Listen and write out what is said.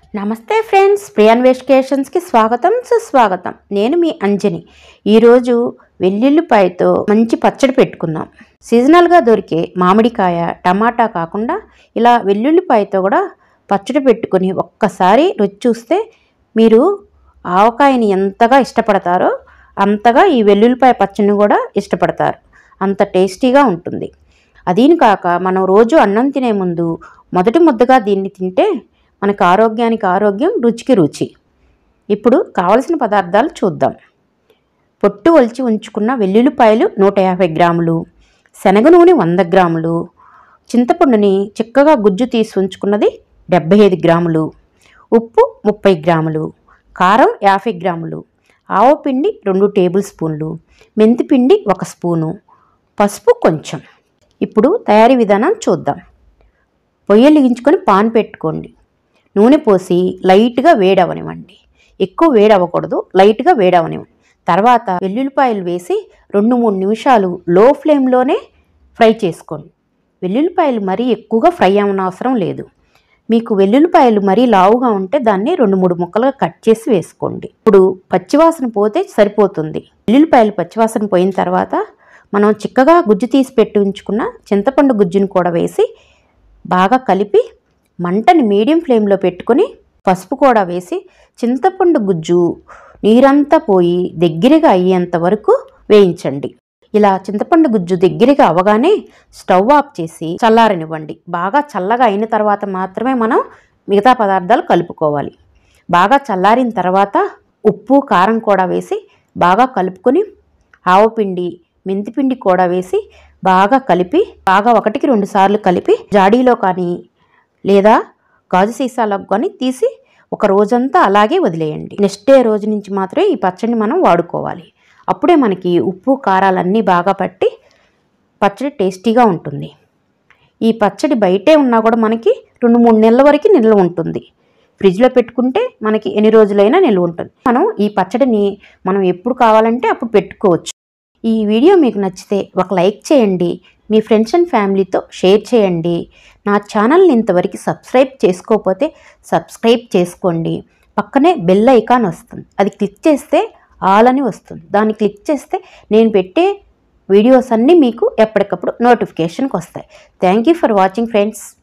నమస్తే ఫ్రెండ్స్ ప్రియాన్వేషకేషన్స్కి స్వాగతం సుస్వాగతం నేను మీ అంజని ఈరోజు వెల్లుల్లిపాయతో మంచి పచ్చడి పెట్టుకుందాం సీజనల్గా దొరికే మామిడికాయ టమాటా కాకుండా ఇలా వెల్లుల్లిపాయతో కూడా పచ్చడి పెట్టుకుని ఒక్కసారి రుచి చూస్తే మీరు ఆవకాయని ఎంతగా ఇష్టపడతారో అంతగా ఈ వెల్లుల్లిపాయ పచ్చడిని కూడా ఇష్టపడతారు అంత టేస్టీగా ఉంటుంది అదీని కాక మనం రోజు అన్నం తినే ముందు మొదటి ముద్దగా దీన్ని తింటే మనకు ఆరోగ్యానికి ఆరోగ్యం రుచికి రుచి ఇప్పుడు కావలసిన పదార్థాలు చూద్దాం పొట్టు ఒలిచి ఉంచుకున్న వెల్లుల్లిపాయలు నూట యాభై గ్రాములు శనగ నూనె వంద గ్రాములు చింతపండుని చిక్కగా గుజ్జు తీసి ఉంచుకున్నది డెబ్బై ఐదు గ్రాములు ఉప్పు ముప్పై గ్రాములు కారం యాభై గ్రాములు ఆవపిండి రెండు టేబుల్ స్పూన్లు మెంతిపిండి ఒక స్పూను పసుపు కొంచెం ఇప్పుడు తయారీ విధానం చూద్దాం పొయ్యి వెలిగించుకొని పాన్ పెట్టుకోండి నూనె పోసి లైట్గా వేడవనివ్వండి ఎక్కువ వేడవ్వకూడదు లైట్గా వేడవనివ్వండి తర్వాత వెల్లుల్లిపాయలు వేసి రెండు మూడు నిమిషాలు లో ఫ్లేమ్లోనే ఫ్రై చేసుకోండి వెల్లుల్లిపాయలు మరీ ఎక్కువగా ఫ్రై అవ్వనవసరం అవసరం లేదు మీకు వెల్లుల్లిపాయలు మరీ లావుగా ఉంటే దాన్ని రెండు మూడు ముక్కలుగా కట్ చేసి వేసుకోండి ఇప్పుడు పచ్చివాసన పోతే సరిపోతుంది వెల్లుల్లిపాయలు పచ్చివాసన పోయిన తర్వాత మనం చిక్కగా గుజ్జు తీసి పెట్టి ఉంచుకున్న చింతపండు గుజ్జును కూడా వేసి బాగా కలిపి మంటని మీడియం ఫ్లేమ్లో పెట్టుకొని పసుపు కూడా వేసి చింతపండు గుజ్జు నీరంతా పోయి దగ్గరగా అయ్యేంత వరకు వేయించండి ఇలా చింతపండు గుజ్జు దగ్గరగా అవగానే స్టవ్ ఆఫ్ చేసి చల్లారనివ్వండి బాగా చల్లగా అయిన తర్వాత మాత్రమే మనం మిగతా పదార్థాలు కలుపుకోవాలి బాగా చల్లారిన తర్వాత ఉప్పు కారం కూడా వేసి బాగా కలుపుకొని ఆవపిండి మెంతిపిండి కూడా వేసి బాగా కలిపి బాగా ఒకటికి రెండు సార్లు కలిపి జాడీలో కానీ లేదా గాజు సీసాలకు కానీ తీసి ఒక రోజంతా అలాగే వదిలేయండి నెక్స్ట్ డే రోజు నుంచి మాత్రమే ఈ పచ్చడిని మనం వాడుకోవాలి అప్పుడే మనకి ఉప్పు కారాలన్నీ బాగా పట్టి పచ్చడి టేస్టీగా ఉంటుంది ఈ పచ్చడి బయటే ఉన్నా కూడా మనకి రెండు మూడు నెలల వరకు నిల్వ ఉంటుంది ఫ్రిడ్జ్లో పెట్టుకుంటే మనకి ఎన్ని రోజులైనా నిల్వ ఉంటుంది మనం ఈ పచ్చడిని మనం ఎప్పుడు కావాలంటే అప్పుడు పెట్టుకోవచ్చు ఈ వీడియో మీకు నచ్చితే ఒక లైక్ చేయండి మీ ఫ్రెండ్స్ అండ్ ఫ్యామిలీతో షేర్ చేయండి నా ఛానల్ని ఇంతవరకు సబ్స్క్రైబ్ చేసుకోకపోతే సబ్స్క్రైబ్ చేసుకోండి పక్కనే బెల్ ఐకాన్ వస్తుంది అది క్లిక్ చేస్తే ఆల్ అని వస్తుంది దాన్ని క్లిక్ చేస్తే నేను పెట్టే వీడియోస్ అన్నీ మీకు ఎప్పటికప్పుడు నోటిఫికేషన్కి వస్తాయి thank you for watching friends